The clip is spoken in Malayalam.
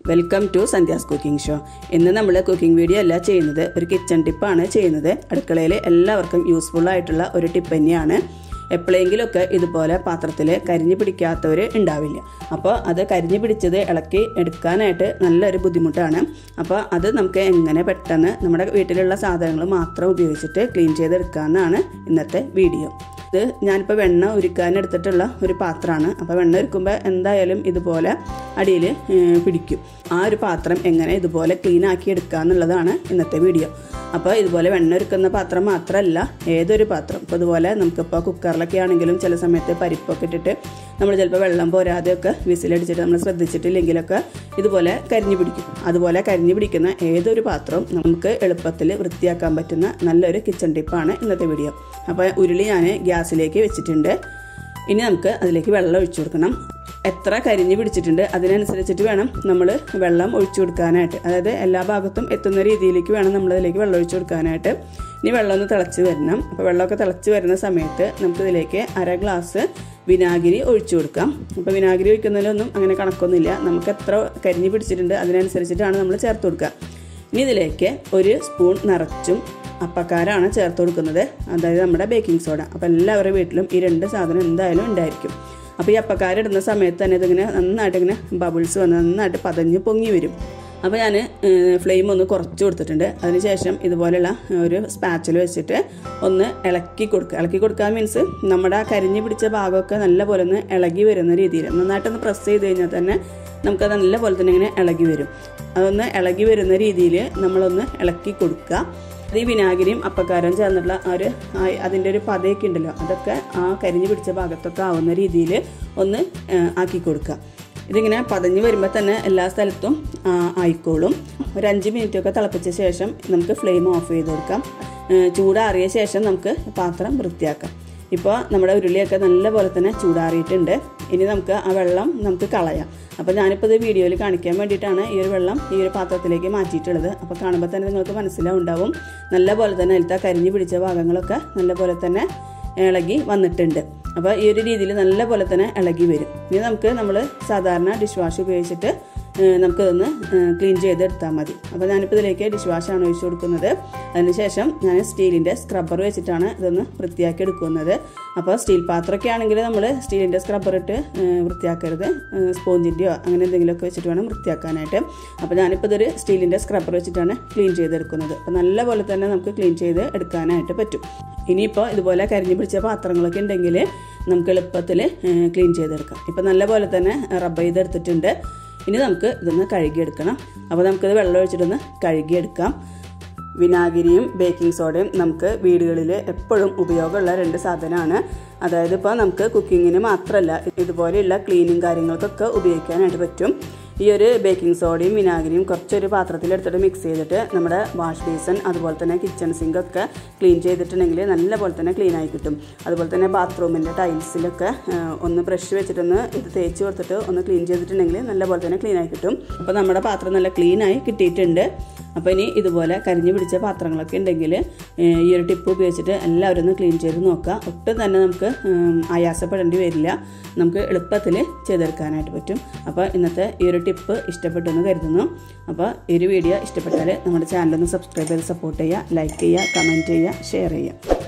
welcome to Sandhya's cooking show ഇന്ന് നമ്മൾ കുക്കിംഗ് വീഡിയോ അല്ല ചെയ്യുന്നത് ഒരു കിച്ചൺ ടിപ്പാണ് ചെയ്യുന്നത് അടുക്കളയിൽ എല്ലാവർക്കും യൂസ്ഫുൾ ആയിട്ടുള്ള ഒരു ടിപ്പ് തന്നെയാണ് എപ്പോഴെങ്കിലുമൊക്കെ ഇതുപോലെ പാത്രത്തിൽ കരിഞ്ഞു പിടിക്കാത്തവർ ഉണ്ടാവില്ല അപ്പോൾ അത് കരിഞ്ഞു പിടിച്ചത് ഇളക്കി എടുക്കാനായിട്ട് നല്ലൊരു ബുദ്ധിമുട്ടാണ് അപ്പോൾ അത് നമുക്ക് എങ്ങനെ പെട്ടെന്ന് നമ്മുടെ വീട്ടിലുള്ള സാധനങ്ങൾ മാത്രം ഉപയോഗിച്ചിട്ട് ക്ലീൻ ചെയ്തെടുക്കാമെന്നാണ് ഇന്നത്തെ വീഡിയോ ഇത് ഞാനിപ്പോൾ വെണ്ണ ഉരുക്കാൻ എടുത്തിട്ടുള്ള ഒരു പാത്രമാണ് അപ്പോൾ വെണ്ണ ഉരുക്കുമ്പോൾ എന്തായാലും ഇതുപോലെ അടിയിൽ പിടിക്കും ആ ഒരു പാത്രം എങ്ങനെ ഇതുപോലെ ക്ലീൻ ആക്കി എടുക്കുക എന്നുള്ളതാണ് ഇന്നത്തെ വീഡിയോ അപ്പോൾ ഇതുപോലെ വെണ്ണ ഒരുക്കുന്ന പാത്രം മാത്രമല്ല ഏതൊരു പാത്രം ഇപ്പോൾ ഇതുപോലെ നമുക്കിപ്പോൾ കുക്കറിലൊക്കെ ആണെങ്കിലും ചില സമയത്ത് പരിപ്പൊക്കെ ഇട്ടിട്ട് നമ്മൾ ചിലപ്പോൾ വെള്ളം പോരാതെയൊക്കെ വിസിലടിച്ചിട്ട് നമ്മൾ ശ്രദ്ധിച്ചിട്ടില്ലെങ്കിലൊക്കെ ഇതുപോലെ കരിഞ്ഞു പിടിക്കും അതുപോലെ കരിഞ്ഞു പിടിക്കുന്ന ഏതൊരു പാത്രവും നമുക്ക് എളുപ്പത്തിൽ വൃത്തിയാക്കാൻ പറ്റുന്ന നല്ലൊരു കിച്ചൺ ടിപ്പാണ് ഇന്നത്തെ വീഡിയോ അപ്പോൾ ഉരുളി ഞാൻ ഗ്യാസിലേക്ക് വെച്ചിട്ടുണ്ട് ഇനി നമുക്ക് അതിലേക്ക് വെള്ളം ഒഴിച്ചു കൊടുക്കണം എത്ര കരിഞ്ഞ് പിടിച്ചിട്ടുണ്ട് അതിനനുസരിച്ചിട്ട് വേണം നമ്മൾ വെള്ളം ഒഴിച്ചു കൊടുക്കാനായിട്ട് അതായത് എല്ലാ ഭാഗത്തും എത്തുന്ന രീതിയിലേക്ക് വേണം നമ്മൾ അതിലേക്ക് വെള്ളം ഒഴിച്ചു കൊടുക്കാനായിട്ട് ഇനി വെള്ളം ഒന്ന് തിളച്ച് വരണം അപ്പോൾ വെള്ളമൊക്കെ തിളച്ച് വരുന്ന സമയത്ത് നമുക്കിതിലേക്ക് അര ഗ്ലാസ് വിനാഗിരി ഒഴിച്ചു കൊടുക്കാം അപ്പോൾ വിനാഗിരി ഒഴിക്കുന്നതിലൊന്നും അങ്ങനെ കണക്കൊന്നുമില്ല നമുക്ക് എത്ര കരിഞ്ഞ് പിടിച്ചിട്ടുണ്ട് അതിനനുസരിച്ചിട്ടാണ് നമ്മൾ ചേർത്ത് കൊടുക്കുക ഇനി ഇതിലേക്ക് ഒരു സ്പൂൺ നിറച്ചും അപ്പക്കാരാണ് ചേർത്ത് കൊടുക്കുന്നത് അതായത് നമ്മുടെ ബേക്കിംഗ് സോഡ അപ്പോൾ എല്ലാവരുടെ വീട്ടിലും ഈ രണ്ട് സാധനം എന്തായാലും ഉണ്ടായിരിക്കും അപ്പോൾ ഈ അപ്പക്കാരിടുന്ന സമയത്ത് തന്നെ ഇതിങ്ങനെ നന്നായിട്ട് ഇങ്ങനെ ബബിൾസ് വന്ന് നന്നായിട്ട് പതഞ്ഞ് പൊങ്ങി വരും അപ്പോൾ ഞാൻ ഫ്ലെയിം ഒന്ന് കുറച്ച് കൊടുത്തിട്ടുണ്ട് അതിനുശേഷം ഇതുപോലെയുള്ള ഒരു സ്പാച്ചിൽ വെച്ചിട്ട് ഒന്ന് ഇളക്കി കൊടുക്കുക ഇളക്കി കൊടുക്കുക മീൻസ് നമ്മുടെ ആ കരിഞ്ഞ് പിടിച്ച ഭാഗമൊക്കെ നല്ലപോലെ ഒന്ന് ഇളകി വരുന്ന രീതിയിൽ നന്നായിട്ടൊന്ന് പ്രസ് ചെയ്ത് കഴിഞ്ഞാൽ തന്നെ നമുക്കത് നല്ലപോലെ തന്നെ ഇങ്ങനെ ഇളകി വരും അതൊന്ന് ഇളകി വരുന്ന രീതിയിൽ നമ്മളൊന്ന് ഇളക്കി കൊടുക്കുക അത് ഈ വിനാഗിരിയും അപ്പക്കാരം ചേർന്നിട്ടുള്ള ആ ഒരു അതിൻ്റെ ഒരു പതയൊക്കെ ഉണ്ടല്ലോ അതൊക്കെ ആ കരിഞ്ഞു പിടിച്ച ഭാഗത്തൊക്കെ ആവുന്ന രീതിയിൽ ഒന്ന് ആക്കി കൊടുക്കുക ഇതിങ്ങനെ പതഞ്ഞ് വരുമ്പോൾ തന്നെ എല്ലാ സ്ഥലത്തും ആയിക്കോളും ഒരു അഞ്ച് മിനിറ്റൊക്കെ തിളപ്പിച്ച ശേഷം നമുക്ക് ഫ്ലെയിം ഓഫ് ചെയ്ത് കൊടുക്കാം ചൂടാറിയ ശേഷം നമുക്ക് പാത്രം വൃത്തിയാക്കാം ഇപ്പോൾ നമ്മുടെ ഉരുളിയൊക്കെ നല്ലപോലെ തന്നെ ചൂടാറിയിട്ടുണ്ട് ഇനി നമുക്ക് ആ വെള്ളം നമുക്ക് കളയാം അപ്പോൾ ഞാനിപ്പോൾ ഇത് വീഡിയോയിൽ കാണിക്കാൻ വേണ്ടിയിട്ടാണ് ഈ ഒരു വെള്ളം ഈ ഒരു പാത്രത്തിലേക്ക് മാറ്റിയിട്ടുള്ളത് അപ്പോൾ കാണുമ്പോൾ തന്നെ നിങ്ങൾക്ക് മനസ്സിലാവുണ്ടാവും നല്ലപോലെ തന്നെ അതിലത്തെ കരിഞ്ഞു പിടിച്ച ഭാഗങ്ങളൊക്കെ നല്ലപോലെ തന്നെ ഇളകി വന്നിട്ടുണ്ട് അപ്പോൾ ഈ ഒരു രീതിയിൽ നല്ലപോലെ തന്നെ ഇളകി വരും ഇനി നമുക്ക് നമ്മൾ സാധാരണ ഡിഷ് വാഷ് ഉപയോഗിച്ചിട്ട് നമുക്കിതൊന്ന് ക്ലീൻ ചെയ്തെടുത്താൽ മതി അപ്പോൾ ഞാനിപ്പോൾ ഇതിലേക്ക് ഡിഷ് വാഷാണ് ഒഴിച്ചു കൊടുക്കുന്നത് അതിനുശേഷം ഞാൻ സ്റ്റീലിൻ്റെ സ്ക്രബ്ബർ വെച്ചിട്ടാണ് ഇതൊന്ന് വൃത്തിയാക്കി എടുക്കുന്നത് അപ്പോൾ സ്റ്റീൽ പാത്രമൊക്കെ ആണെങ്കിൽ നമ്മൾ സ്റ്റീലിൻ്റെ സ്ക്രബ്ബർ ഇട്ട് വൃത്തിയാക്കരുത് സ്പോഞ്ചിൻ്റെയോ അങ്ങനെ എന്തെങ്കിലുമൊക്കെ വെച്ചിട്ട് വേണം വൃത്തിയാക്കാനായിട്ട് അപ്പോൾ ഞാനിപ്പോൾ ഇതൊരു സ്റ്റീലിൻ്റെ സ്ക്രബ്ബർ വെച്ചിട്ടാണ് ക്ലീൻ ചെയ്തെടുക്കുന്നത് അപ്പോൾ നല്ലപോലെ തന്നെ നമുക്ക് ക്ലീൻ ചെയ്ത് എടുക്കാനായിട്ട് പറ്റും ഇനിയിപ്പോൾ ഇതുപോലെ കരിഞ്ഞു പിടിച്ച പാത്രങ്ങളൊക്കെ ഉണ്ടെങ്കിൽ നമുക്ക് എളുപ്പത്തിൽ ക്ലീൻ ചെയ്തെടുക്കാം ഇപ്പോൾ നല്ലപോലെ തന്നെ റബ്ബ് ചെയ്തെടുത്തിട്ടുണ്ട് ഇനി നമുക്ക് ഇതൊന്ന് കഴുകിയെടുക്കണം അപ്പോൾ നമുക്കിത് വെള്ളം ഒഴിച്ചിട്ടൊന്ന് കഴുകിയെടുക്കാം വിനാഗിരിയും ബേക്കിംഗ് സോഡയും നമുക്ക് വീടുകളിൽ എപ്പോഴും ഉപയോഗമുള്ള രണ്ട് സാധനമാണ് അതായത് ഇപ്പോൾ നമുക്ക് കുക്കിങ്ങിന് മാത്രമല്ല ഇതുപോലെയുള്ള ക്ലീനിങ് കാര്യങ്ങൾക്കൊക്കെ ഉപയോഗിക്കാനായിട്ട് പറ്റും ഈ ഒരു ബേക്കിംഗ് സോഡയും വിനാഗിരിയും കുറച്ചൊരു പാത്രത്തിലെടുത്തിട്ട് മിക്സ് ചെയ്തിട്ട് നമ്മുടെ വാഷ് ബേസൺ അതുപോലെ തന്നെ കിച്ചൺ സിങ്കൊക്കെ ക്ലീൻ ചെയ്തിട്ടുണ്ടെങ്കിൽ നല്ലപോലെ തന്നെ ക്ലീൻ ആയി കിട്ടും അതുപോലെ തന്നെ ബാത്റൂമിൻ്റെ ടൈൽസിലൊക്കെ ഒന്ന് ബ്രഷ് വെച്ചിട്ടൊന്ന് ഇത് തേച്ച് കൊടുത്തിട്ട് ഒന്ന് ക്ലീൻ ചെയ്തിട്ടുണ്ടെങ്കിൽ നല്ലപോലെ തന്നെ ക്ലീൻ ആയി കിട്ടും അപ്പോൾ നമ്മുടെ പാത്രം നല്ല ക്ലീൻ ആയി കിട്ടിയിട്ടുണ്ട് അപ്പോൾ ഇനി ഇതുപോലെ കരിഞ്ഞു പിടിച്ച പാത്രങ്ങളൊക്കെ ഉണ്ടെങ്കിൽ ഈ ഒരു ടിപ്പ് ഉപയോഗിച്ചിട്ട് എല്ലാവരും ഒന്ന് ക്ലീൻ ചെയ്ത് നോക്കുക ഒട്ടും തന്നെ നമുക്ക് ആയാസപ്പെടേണ്ടി വരില്ല നമുക്ക് എളുപ്പത്തിൽ ചെയ്തെടുക്കാനായിട്ട് പറ്റും അപ്പോൾ ഇന്നത്തെ ഈ ഒരു ടിപ്പ് ഇഷ്ടപ്പെട്ടെന്ന് കരുതുന്നു അപ്പോൾ ഈ ഒരു വീഡിയോ ഇഷ്ടപ്പെട്ടാൽ നമ്മുടെ ചാനലൊന്ന് സബ്സ്ക്രൈബ് ചെയ്ത് സപ്പോർട്ട് ചെയ്യുക ലൈക്ക് ചെയ്യുക കമൻറ്റ് ചെയ്യുക ഷെയർ ചെയ്യുക